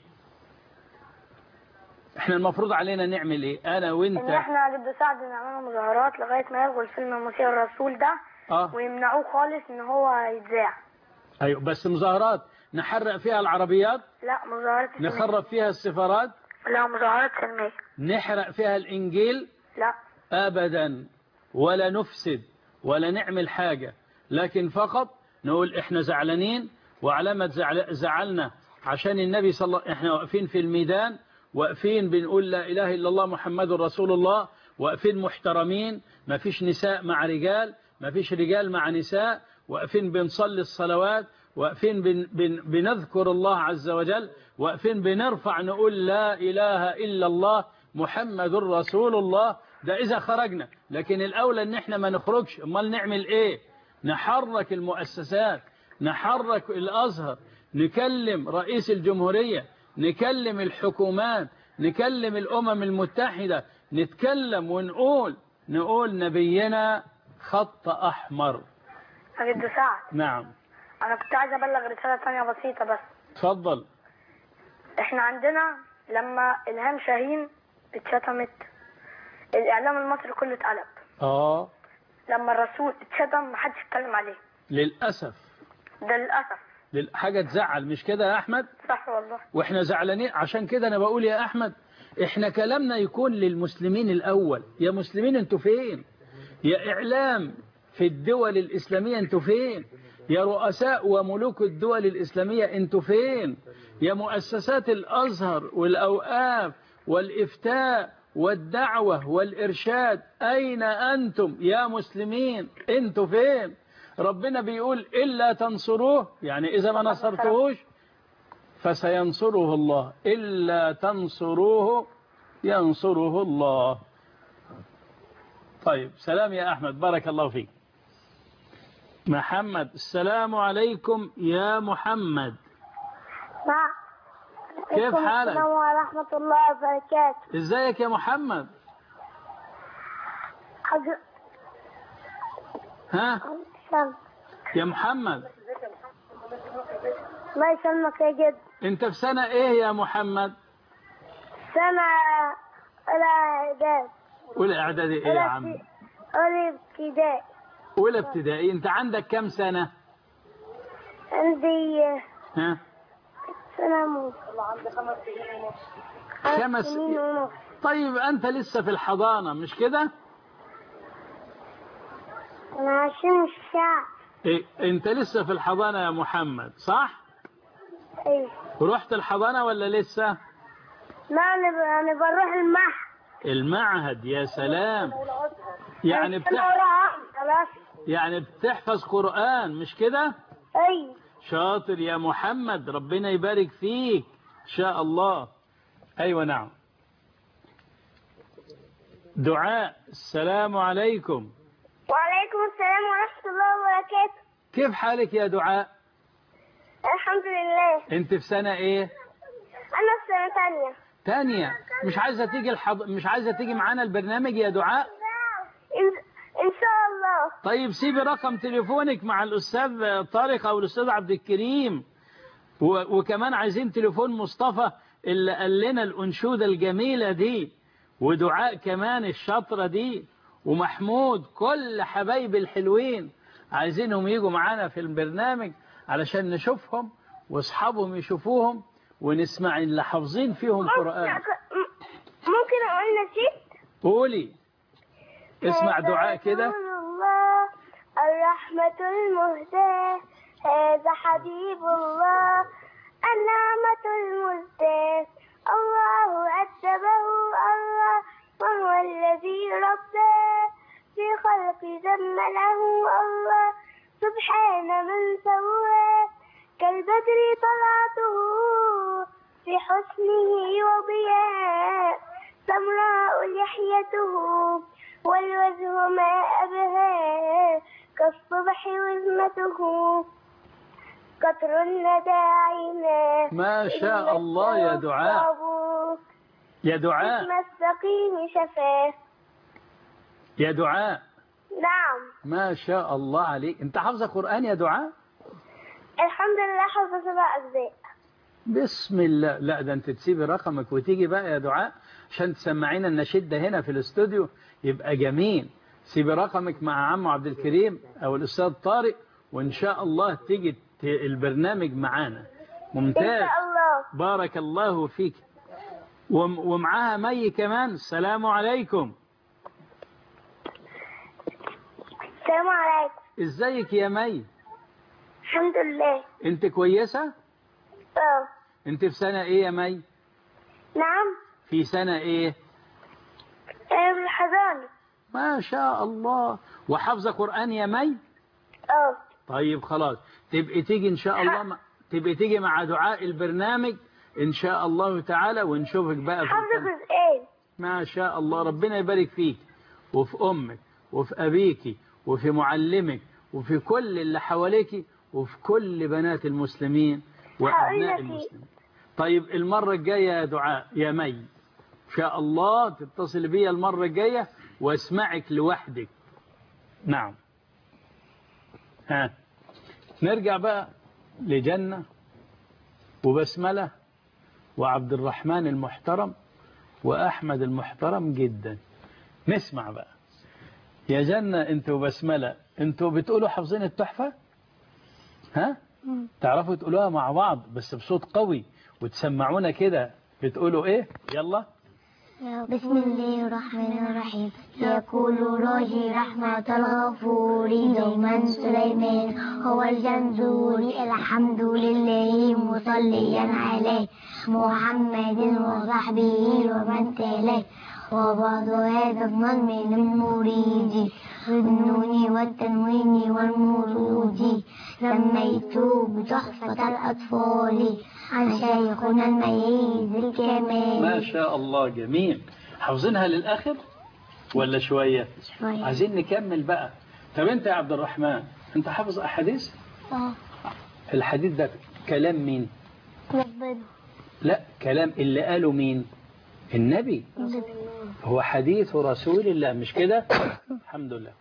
احنا المفروض علينا نعمل ايه انا وانت ان احنا يا جدو سعد نعمل مظاهرات لغايه ما يلغوا الفيلم المسيء للرسول ده اه ويمنعوه خالص ان هو يتذاع ايوه بس مظاهرات نحرق فيها العربيات لا مظاهرات سلمية. نخرب فيها السفارات لا مظاهرات سلميه نحرق فيها الانجيل لا ابدا ولا نفسد ولا نعمل حاجة لكن فقط نقول احنا زعلانين وعلامة زعل زعلنا عشان النبي صلى الله احنا واقفين في الميدان واقفين بنقول لا اله الا الله محمد رسول الله واقفين محترمين ما فيش نساء مع رجال ما فيش رجال مع نساء واقفين بنصلي الصلوات واقفين بن بن بنذكر الله عز وجل واقفين بنرفع نقول لا إله إلا الله محمد رسول الله ده إذا خرجنا لكن الأولى إن إحنا ما نخرجش أمال نعمل إيه نحرك المؤسسات نحرك الأزهر نكلم رئيس الجمهورية نكلم الحكومات نكلم الأمم المتحدة نتكلم ونقول نقول نبينا خط أحمر يا جدو سعد نعم انا كنت عايزه ابلغ رساله ثانيه بسيطه بس تفضل احنا عندنا لما الهام شاهين اتشتمت الاعلام المصري كله اتقلب آه لما الرسول اتشتم محدش اتكلم عليه للأسف ده للاسف لل- حاجة تزعل مش كده يا أحمد صح والله واحنا زعلانين عشان كده انا بقول يا احمد احنا كلامنا يكون للمسلمين الاول يا مسلمين انتوا فين يا اعلام في الدول الاسلاميه انتوا فين يا رؤساء وملوك الدول الاسلاميه انتوا فين يا مؤسسات الازهر والاوقاف والافتاء والدعوه والارشاد اين انتم يا مسلمين انتوا فين ربنا بيقول الا تنصروه يعني اذا ما نصرتوش فسينصره الله إلا تنصروه ينصره الله طيب سلام يا أحمد بارك الله فيك محمد السلام عليكم يا محمد نعم كيف حالك؟ السلام ورحمة الله وبركاته ازيك يا محمد حاجة ها سلام يا محمد الله يسلمك يا جد انت في سنة ايه يا محمد سنة أولى إعداد اولى اعدادي ايه يا عم أولى ابتدائي اولى ابتدائي انت عندك كم سنة عندي ها سنة ونص خمس سنين ونص طيب انت لسه في الحضانة مش كده أنا عشان الشعب إيه انت لسه في الحضانة يا محمد صح أيوة رحت الحضانة ولا لسه لا أنا ب- أنا بروح المح المعهد يا سلام يعني أنا بتح... بروح خلاص يعني بتحفظ قرآن مش كده أيوة شاطر يا محمد ربنا يبارك فيك إن شاء الله أيوة نعم دعاء السلام عليكم وعليكم السلام ورحمة الله وبركاته كيف حالك يا دعاء الحمد لله انت في سنة ايه أنا في سنة تانية تانية مش عايزة تيجي الحض... مش عايزة تيجي معانا البرنامج يا دعاء إن, إن شاء الله طيب سيبي رقم تليفونك مع الأستاذ طارق أو الأستاذ عبد الكريم و... وكمان عايزين تليفون مصطفى اللي قال لنا الأنشودة الجميلة دي ودعاء كمان الشطرة دي ومحمود كل حبايب الحلوين عايزينهم يجوا معانا في البرنامج علشان نشوفهم واصحابهم يشوفوهم ونسمع اللي حافظين فيهم قرآن ممكن أقول نشيد قولي اسمع دعاء كده رسول الله الرحمة المهداة هذا حبيب الله النعمة المزداة الله أدبه الله وهو ذم له الله سبحان من سوى كالبدر طلعته في حسنه وضياء سمراء لحيته والوجه ما أبهى كالصبح وزمته قطر الندى عيناه ما شاء الله يا دعاء يا دعاء اسم السقيم شفاه يا دعاء نعم ما شاء الله عليك انت حافظه قرآن يا دعاء الحمد لله حافظة سبع أجزاء بسم الله لا ده انت تسيبي رقمك وتيجي بقى يا دعاء عشان تسمعينا النشيد ده هنا في الاستوديو يبقى جميل سيبي رقمك مع عمو عبد الكريم او الاستاذ طارق وان شاء الله تيجي ت- البرنامج معانا إن ممتاز شاء الله بارك الله فيك وم- ومعاها مي كمان السلام عليكم السلام عليكم ازيك يا مي الحمد لله انت كويسة اه انت في سنة ايه يا مي نعم في سنة ايه أنا في الحضانة ما شاء الله وحافظة قرآن يا مي اه طيب خلاص تبقي تيجي ان شاء الله مع... تبقي تيجي مع دعاء البرنامج ان شاء الله تعالى ونشوفك بقى في حافظة الكلام. جزئين ما شاء الله ربنا يبارك فيك وفي امك وفي ابيك وفي معلمك وفي كل اللي حواليك وفي كل بنات المسلمين وابناء هقول لك إيه. المسلمين طيب المرة الجاية يا دعاء يا مي ان شاء الله تتصل بي المرة الجاية واسمعك لوحدك نعم ها نرجع بقى لجنة وبسملة وعبد الرحمن المحترم وأحمد المحترم جدا نسمع بقى يا جنة انتوا بسملة انتوا بتقولوا حافظين التحفة ها تعرفوا تقولوها مع بعض بس بصوت قوي وتسمعونا كده بتقولوا ايه يلا بسم الله الرحمن الرحيم يقول راجي رحمة الغفور دوما سليمان هو الجنزور الحمد لله مصليا عليه محمد وصحبه ومن تلاه وبعض هذا الظن من المريد بالنون والتنوين والمرود سميته بتحفة الأطفال عن شيخنا الميز الكمال ما شاء الله جميل حافظينها للآخر ولا شوية شوية. عايزين نكمل بقى طب انت يا عبد الرحمن انت حافظ أحاديث اه الحديث ده كلام مين ربنا لا كلام اللي قاله مين النبي هو حديث رسول الله مش كده الحمد لله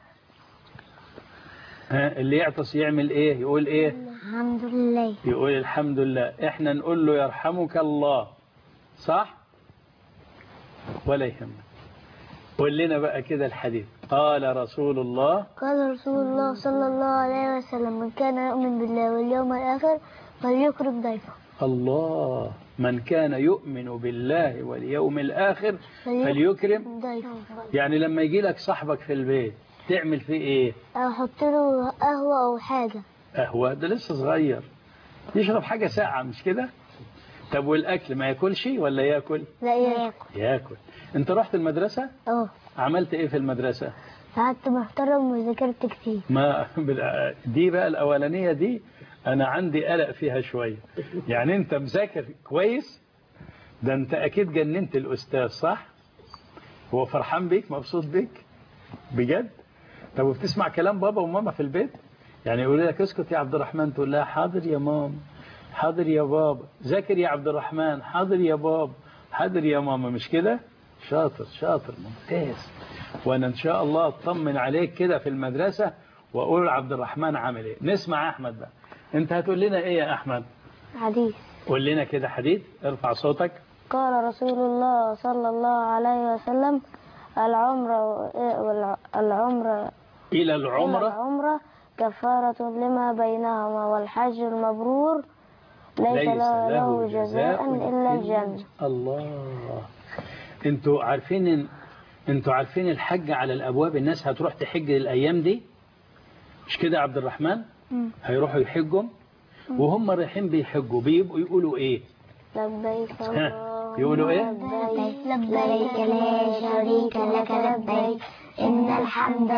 ها اللي يعطس يعمل ايه يقول ايه الحمد لله يقول الحمد لله احنا نقول له يرحمك الله صح ولا يهمك قول لنا بقى كده الحديث قال رسول الله قال رسول الله صلى الله عليه وسلم من كان يؤمن بالله واليوم الآخر فليكرم ضيفه الله من كان يؤمن بالله واليوم الآخر فليكرم ضيفه يعني لما يجي لك صاحبك في البيت تعمل فيه ايه أو حط له قهوة أو حاجة قهوة ده لسه صغير يشرب حاجة ساعة مش كده طب والأكل ما ياكلش ولا ياكل لا ياكل ياكل انت رحت المدرسة اه عملت ايه في المدرسة قعدت محترم وذاكرت كتير ما بال- دي بقى الأولانية دي أنا عندي قلق فيها شوية يعني أنت مذاكر كويس ده أنت أكيد جننت الأستاذ صح هو فرحان بيك مبسوط بيك بجد طب وبتسمع كلام بابا وماما في البيت يعني يقول لك اسكت يا عبد الرحمن تقول لها حاضر يا ماما حاضر يا بابا ذاكر يا عبد الرحمن حاضر يا بابا حاضر يا ماما مش كده شاطر شاطر ممتاز وانا ان شاء الله اطمن عليك كده في المدرسة واقول عبد الرحمن عامل ايه نسمع احمد بقى انت هتقول لنا ايه يا احمد حديث قول لنا كده حديث ارفع صوتك قال رسول الله صلى الله عليه وسلم العمرة العمرة الى العمرة العمرة كفارة لما بينهما والحج المبرور ليس له جزاء إلا الجنة الله انتوا عارفين ان انتوا عارفين الحج على الابواب الناس هتروح تحج الايام دي مش كده يا عبد الرحمن هيروحوا يحجوا وهم رايحين بيحجوا بيبقوا يقولوا ايه لبيك ها، اللهم يقولوا إيه؟ لبيك لبيك لا شريك لك لبيك إن الحمد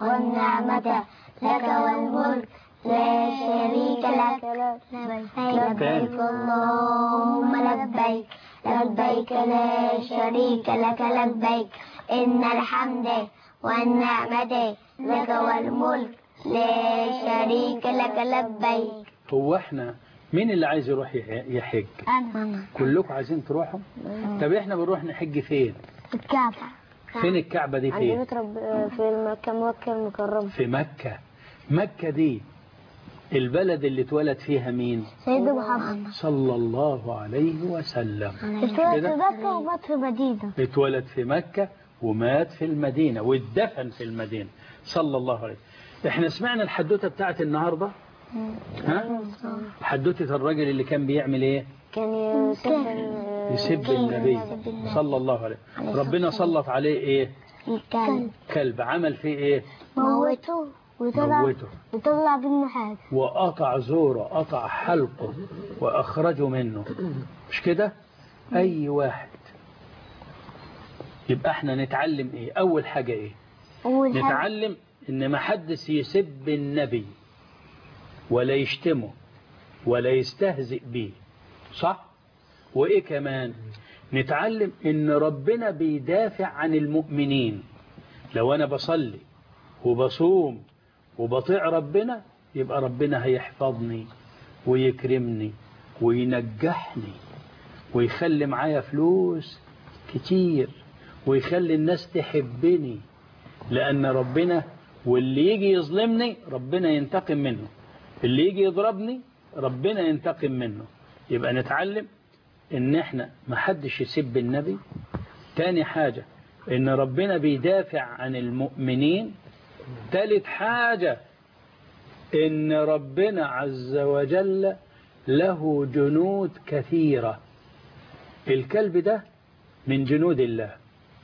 والنعمة لك والملك لا شريك لك لبيك اللهم لبيك لبيك لا شريك لك لبيك إن الحمد والنعمة لك والملك لا شريك لك لبيك هو احنا مين اللي عايز يروح يح- يحج أنا كلكم عايزين تروحوا طب احنا بنروح نحج فين الكعبة فين الكعبة دي عند فين بيت رب في مكة مكة المكرمة في مكة مكة دي البلد اللي اتولد فيها مين سيدنا محمد صلى الله عليه وسلم اتولد كده؟ في مكة ومات في مدينة اتولد في مكة ومات في المدينة واتدفن في المدينة صلى الله عليه احنا سمعنا الحدوتة بتاعت النهاردة ها حدوتة الراجل اللي كان بيعمل ايه كان يسب يسب النبي صلى الله عليه ربنا سلط عليه ايه الكلب كلب عمل فيه ايه موته وطلع موته وطلع منه حاجة وقطع زوره قطع حلقه وأخرجه منه مش كده أي واحد يبقى احنا نتعلم ايه أول حاجة ايه أول حاجة نتعلم ان ما حدش يسب النبي ولا يشتمه ولا يستهزئ بيه صح وايه كمان نتعلم ان ربنا بيدافع عن المؤمنين لو انا بصلي وبصوم وبطيع ربنا يبقى ربنا هيحفظني ويكرمني وينجحني ويخلي معايا فلوس كتير ويخلي الناس تحبني لأن ربنا واللي يجي يظلمني ربنا ينتقم منه اللي يجي يضربني ربنا ينتقم منه يبقى نتعلم ان احنا ما حدش يسب النبي تاني حاجة ان ربنا بيدافع عن المؤمنين تالت حاجة ان ربنا عز وجل له جنود كثيرة الكلب ده من جنود الله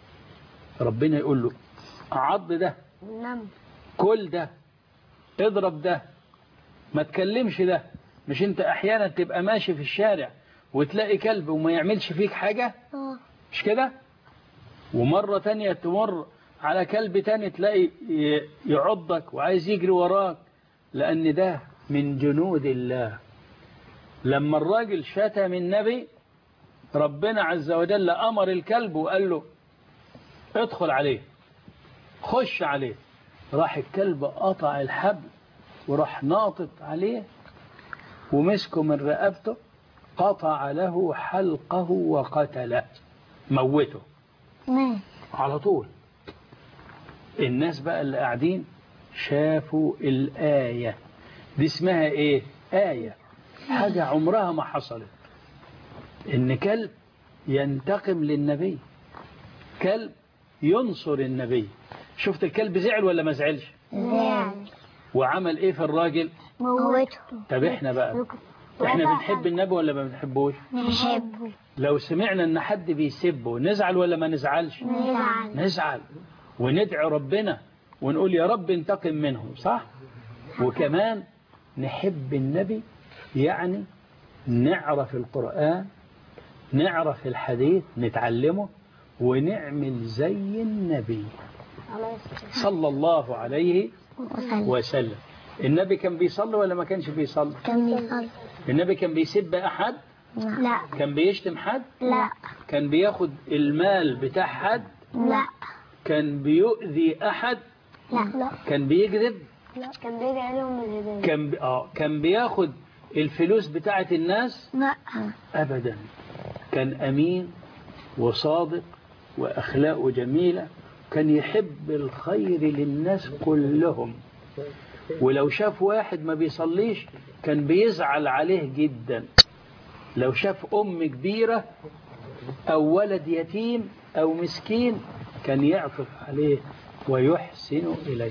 ربنا يقول له عض ده نعم كل ده اضرب ده ما تكلمش ده مش انت احيانا تبقى ماشي في الشارع وتلاقي كلب وما يعملش فيك حاجة مش كده ومرة تانية تمر على كلب تاني تلاقي ي- يعضك وعايز يجري وراك لأن ده من جنود الله لما الراجل شتم النبي ربنا عز وجل أمر الكلب وقال له ادخل عليه خش عليه راح الكلب قطع الحبل وراح ناطط عليه ومسكه من رقبته قطع له حلقه وقتله موته مات على طول الناس بقى اللي قاعدين شافوا الآية دي اسمها ايه آية حاجة عمرها ما حصلت ان كلب ينتقم للنبي كلب ينصر النبي شفت الكلب زعل ولا ما زعلش زعل وعمل ايه في الراجل موته طب احنا بقى احنا بنحب النبي ولا ما بنحبوش نحبه لو سمعنا ان حد بيسبه نزعل ولا ما نزعلش نزعل نزعل وندعي ربنا ونقول يا رب انتقم منهم صح وكمان نحب النبي يعني نعرف القرآن نعرف الحديث نتعلمه ونعمل زي النبي صلى الله عليه وسلم وسلم النبي كان بيصلي ولا ما كانش بيصلي كان بيصلي النبي كان بيسب أحد لا كان بيشتم حد لا كان بياخد المال بتاع حد لا كان بيؤذي أحد لا لا كان بيكذب لا كان بيجي عليهم الهداية كان بي... آه كان بياخد الفلوس بتاعة الناس لا أبدا كان أمين وصادق وأخلاقه جميلة كان يحب الخير للناس كلهم ولو شاف واحد ما بيصليش كان بيزعل عليه جدا لو شاف أم كبيرة أو ولد يتيم أو مسكين كان يعطف عليه ويحسن إليه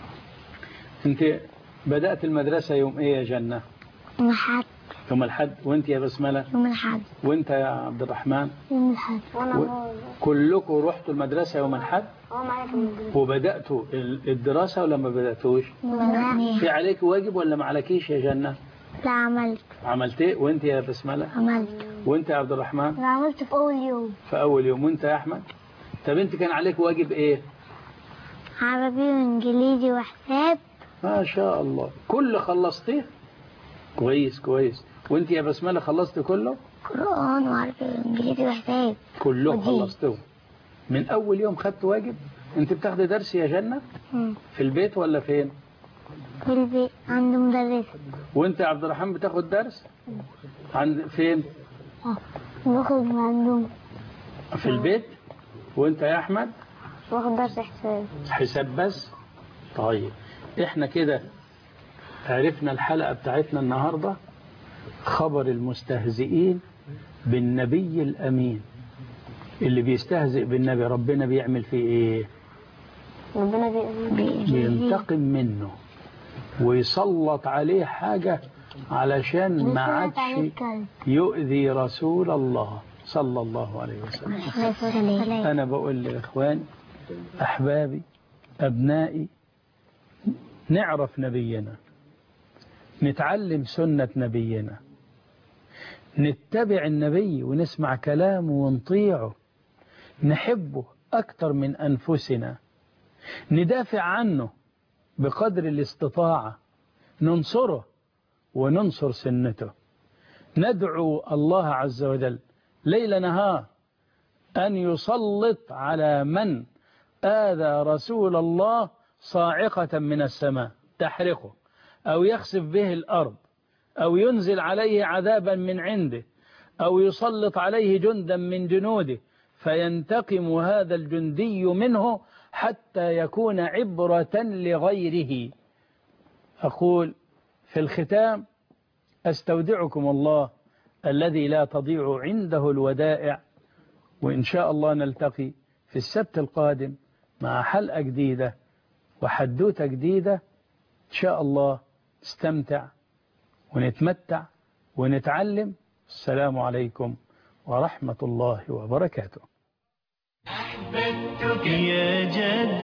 أنت بدأت المدرسة يوم إيه يا جنة يوم الحد يوم الحد وأنت يا بسملة يوم الحد وأنت يا عبد الرحمن يوم الحد و... كلكم رحتوا المدرسة يوم الحد هو معايا في المدرسة وبدأتوا ال- الدراسة ولا ما بدأتوش في عليك واجب ولا ما عليكيش يا جنة لا عملت عملت ايه وانت يا بسملة عملت وانت يا عبد الرحمن أنا عملت في أول يوم في أول يوم وانت يا أحمد طب انت كان عليك واجب ايه عربي وإنجليزي وحساب ما شاء الله كل خلصتيه كويس كويس وانت يا بسملة خلصت كله قرآن وعربي وإنجليزي وحساب كله ودين. خلصته من اول يوم خدت واجب انت بتاخدي درس يا جنة مم. في البيت ولا فين في البيت عند مدرسة وانت يا عبد الرحمن بتاخد درس عند فين باخد من عندهم في البيت وانت يا احمد باخد درس حساب حساب بس طيب احنا كده عرفنا الحلقة بتاعتنا النهاردة خبر المستهزئين بالنبي الأمين اللي بيستهزئ بالنبي ربنا بيعمل فيه ايه ربنا بيأذيه بينتقم منه ويسلط عليه حاجة علشان ما عادش يؤذي رسول الله صلى الله عليه وسلم أنا بقول لإخواني أحبابي أبنائي نعرف نبينا نتعلم سنة نبينا نتبع النبي ونسمع كلامه ونطيعه نحبه أكتر من أنفسنا ندافع عنه بقدر الاستطاعة ننصره وننصر سنته ندعو الله عز وجل ليل نهار أن يسلط على من آذى رسول الله صاعقة من السماء تحرقه أو يخسف به الأرض أو ينزل عليه عذابا من عنده أو يسلط عليه جندا من جنوده فينتقم هذا الجندي منه حتى يكون عبرة لغيره أقول في الختام أستودعكم الله الذي لا تضيع عنده الودائع وإن شاء الله نلتقي في السبت القادم مع حلقة جديدة وحدوتة جديدة إن شاء الله استمتع ونتمتع ونتعلم السلام عليكم ورحمة الله وبركاته يا جد